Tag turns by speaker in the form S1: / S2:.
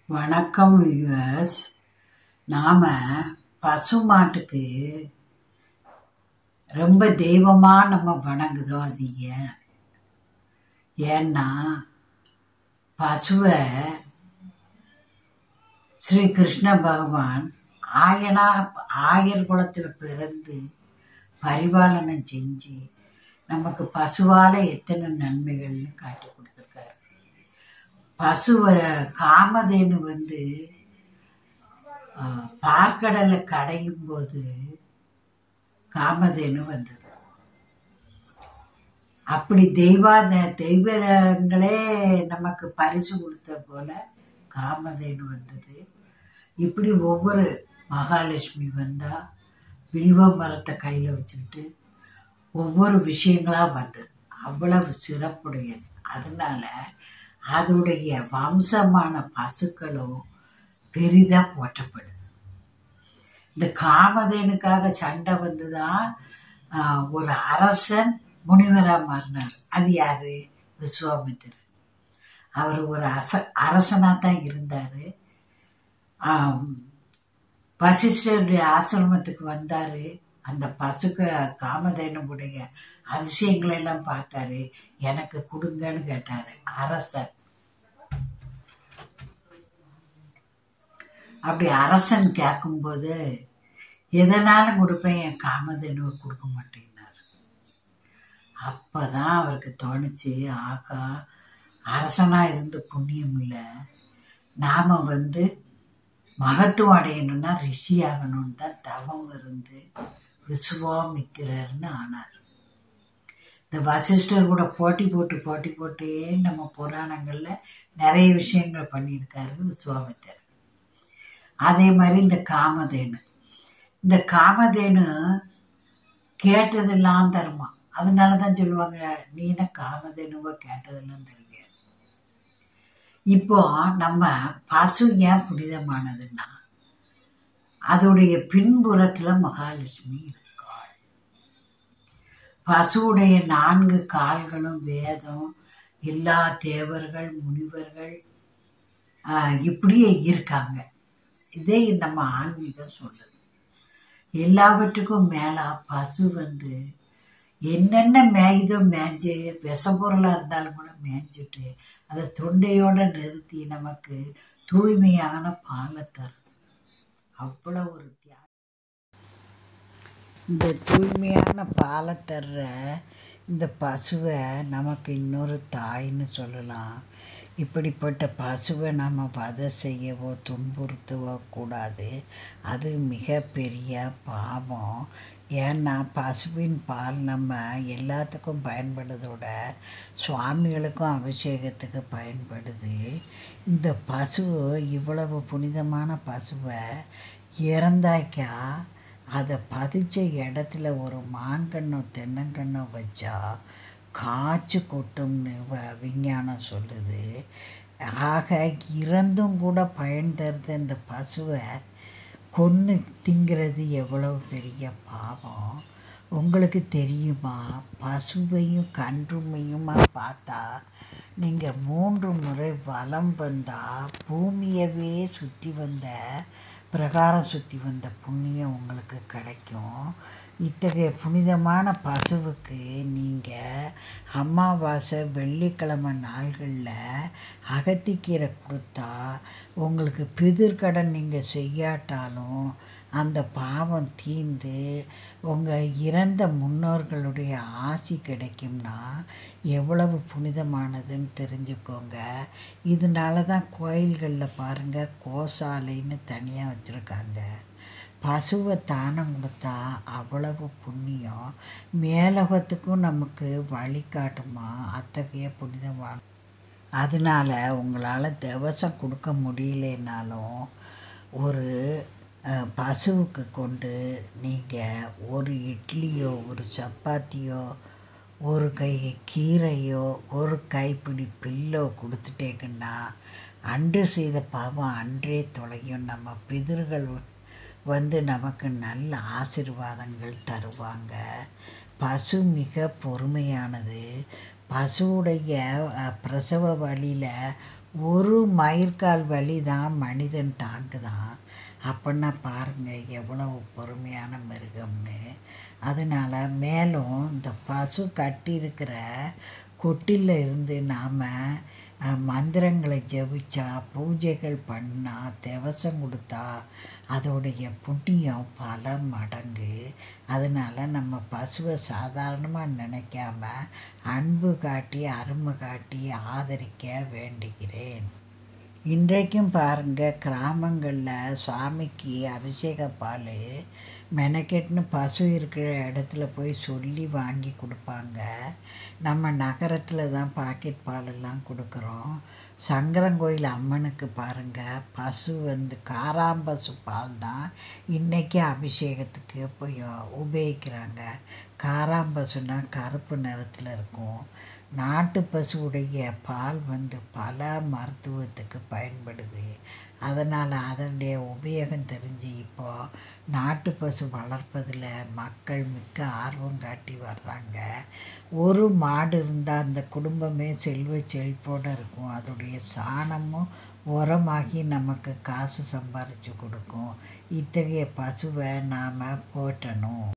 S1: வணக்கம் வியூவர்ஸ் நாம் பசுமாட்டுக்கு ரொம்ப தெய்வமாக நம்ம வணங்குதோம் அது ஏன் ஏன்னா பசுவை ஸ்ரீ கிருஷ்ண பகவான் ஆயனா ஆயர் குலத்தில் பிறந்து பரிபாலனம் செஞ்சு நமக்கு பசுவால் எத்தனை நன்மைகள்னு காட்டி கொடுத்துருக்காரு பசுவை காமதேனு வந்து ஆஹ், பார்க்கடலை கடையும் போது காமதேனு வந்தது அப்படி தெய்வாத தெய்வங்களே நமக்கு பரிசு கொடுத்த போல காமதேனு வந்தது இப்படி ஒவ்வொரு மகாலட்சுமி வந்தா வில்வ மரத்தை கையில் வச்சுக்கிட்டு ஒவ்வொரு விஷயங்களாக வந்தது அவ்வளவு சிறப்புடையது அதனால அதோடைய வம்சமான பசுக்களும் பெரிதாக போற்றப்படுது இந்த காமதேனுக்காக சண்டை வந்து தான் ஒரு அரசன் முனிவராக மாறினார் அது யாரு விஸ்வாமித்திரர் அவர் ஒரு அச அரசனாக தான் இருந்தார் வசிஷ்டருடைய ஆசிரமத்துக்கு வந்தார் அந்த பசுக்க காமதேனுடைய அதிசயங்களை எல்லாம் பார்த்தாரு எனக்கு கொடுங்கன்னு கேட்டார் அரசன் அப்படி அரசன் கேட்கும்போது எதனாலும் கொடுப்பேன் என் காமதேனுவை கொடுக்க மாட்டேன்னார் அப்பதான் அவருக்கு தோணுச்சு ஆகா அரசனா இருந்து புண்ணியம் இல்லை நாம வந்து மகத்துவம் அடையணும்னா ரிஷி ஆகணும்னு தான் தவம் இருந்து விசுவாமித்திரர்னு ஆனார் இந்த வசிஷ்டர் கூட போட்டி போட்டு போட்டி போட்டே நம்ம புராணங்களில் நிறைய விஷயங்கள் பண்ணியிருக்காரு விஸ்வாமித்திரர் அதே மாதிரி இந்த காமதேனு இந்த காமதேனு கேட்டதெல்லாம் தருமா அதனால தான் சொல்லுவாங்க நீன காமதேனுவோ கேட்டதெல்லாம் தருவியா இப்போ நம்ம பசு ஏன் புனிதமானதுன்னா அதோடைய பின்புறத்தில் மகாலட்சுமி இருக்காள் பசுவுடைய நான்கு கால்களும் வேதம் எல்லா தேவர்கள் முனிவர்கள் ஆஹ், இப்படியே இருக்காங்க இதே நம்ம ஆன்மீகம் சொல்லுது எல்லாவற்றுக்கும் மேலா பசு வந்து என்னென்ன மேயுதோ மேய்ஞ்சு விஷப்பொருளாக இருந்தாலும் கூட மேய்ஞ்சிட்டு அதை தொண்டையோட நிறுத்தி நமக்கு தூய்மையான பாலை தருது அவ்வளோ ஒரு தியாகம் இந்த தூய்மையான பாலை தர்ற இந்த பசுவை நமக்கு இன்னொரு தாய்ன்னு சொல்லலாம் இப்படிப்பட்ட பசுவை நம்ம வதை செய்யவோ துன்புறுத்தவோ கூடாது அது மிகப்பெரிய பாவம் ஏன்னா பசுவின் பால் நம்ம எல்லாத்துக்கும் பயன்படுறதோட சுவாமிகளுக்கும் அபிஷேகத்துக்கு பயன்படுது இந்த பசு இவ்வளவு புனிதமான பசுவை இறந்தாக்கா அதை பதிச்ச இடத்துல ஒரு மாங்கன்னோ தென்னங்கன்னோ வச்சா காய்ச்சி கொட்டும்னு வ விஞ்ஞானம் சொல்லுது ஆக இறந்தும் கூட பயன் தருது இந்த பசுவை கொன்று திங்கிறது எவ்வளவு பெரிய பாவம் உங்களுக்கு தெரியுமா பசுவையும் கன்றுமையுமா பார்த்தா நீங்கள் மூன்று முறை வலம் வந்தால் பூமியவே சுற்றி வந்த பிரகாரம் சுற்றி வந்த புண்ணியம் உங்களுக்கு கிடைக்கும் இத்தகைய புனிதமான பசுவுக்கு நீங்கள் அமாவாசை வெள்ளிக்கிழமை நாள்களில் அகத்திக்கீரை கொடுத்தா உங்களுக்கு பிதிர்கடன் நீங்கள் செய்யாட்டாலும் அந்த பாவம் தீர்ந்து உங்கள் இறந்த முன்னோர்களுடைய ஆசி கிடைக்கும்னா எவ்வளவு புனிதமானதுன்னு தெரிஞ்சுக்கோங்க இதனால தான் கோயில்களில் பாருங்கள் கோசாலைன்னு தனியாக வச்சுருக்காங்க பசுவை தானம் கொடுத்தா அவ்வளவு புண்ணியம் மேலகத்துக்கும் நமக்கு வழிகாட்டுமா அத்தகைய புனிதமான அதனால உங்களால் திவசம் கொடுக்க முடியலனாலும் ஒரு அஹ், பசுவுக்கு கொண்டு நீங்கள் ஒரு இட்லியோ ஒரு சப்பாத்தியோ ஒரு கை கீரையோ ஒரு கைப்பிடி பில்லோ கொடுத்துட்டேங்கன்னா அன்று செய்த பாவம் அன்றே தொலையும் நம்ம பிதர்கள் வந்து நமக்கு நல்ல ஆசீர்வாதங்கள் தருவாங்க பசு மிக பொறுமையானது பசுவுடைய அஹ், பிரசவ வழியில் ஒரு மயிர்கால் வலி தான் மனிதன் தாங்குதான் அப்படின்னா பாருங்கள் எவ்வளவு பொறுமையான மிருகம்னு அதனால மேலும் இந்த பசு கட்டியிருக்கிற கொட்டில் இருந்து நாம் மந்திரங்களை ஜெபிச்சா பூஜைகள் பண்ணால் திவசம் கொடுத்தா அதோடைய புண்ணியம் பல மடங்கு அதனால் நம்ம பசுவை சாதாரணமாக நினைக்காம அன்பு காட்டி அருமை காட்டி ஆதரிக்க வேண்டுகிறேன் இன்றைக்கும் பாருங்கள் கிராமங்களில் சுவாமிக்கு அபிஷேக பால் மெனக்கெட்டுன்னு பசு இருக்கிற இடத்துல போய் சொல்லி வாங்கி கொடுப்பாங்க நம்ம நகரத்தில் தான் பாக்கெட் பாலெல்லாம் கொடுக்குறோம் சங்கரங்கோயில் அம்மனுக்கு பாருங்கள் பசு வந்து காராம்பசு பால் தான் இன்றைக்கி அபிஷேகத்துக்கு போய் உபயோகிக்கிறாங்க காராம்பசுனா கருப்பு நிறத்தில் இருக்கும் நாட்டு பசுவுடைய பால் வந்து பல மருத்துவத்துக்கு பயன்படுது அதனால் அதனுடைய உபயோகம் தெரிஞ்சு இப்போது நாட்டு பசு வளர்ப்பதில் மக்கள் மிக்க ஆர்வம் காட்டி வர்றாங்க ஒரு மாடு இருந்தால் அந்த குடும்பமே செல்வ செழிப்போடு இருக்கும் அதோடைய சாணமும் உரமாகி நமக்கு காசு சம்பாரித்து கொடுக்கும் இத்தகைய பசுவை நாம் போற்றணும்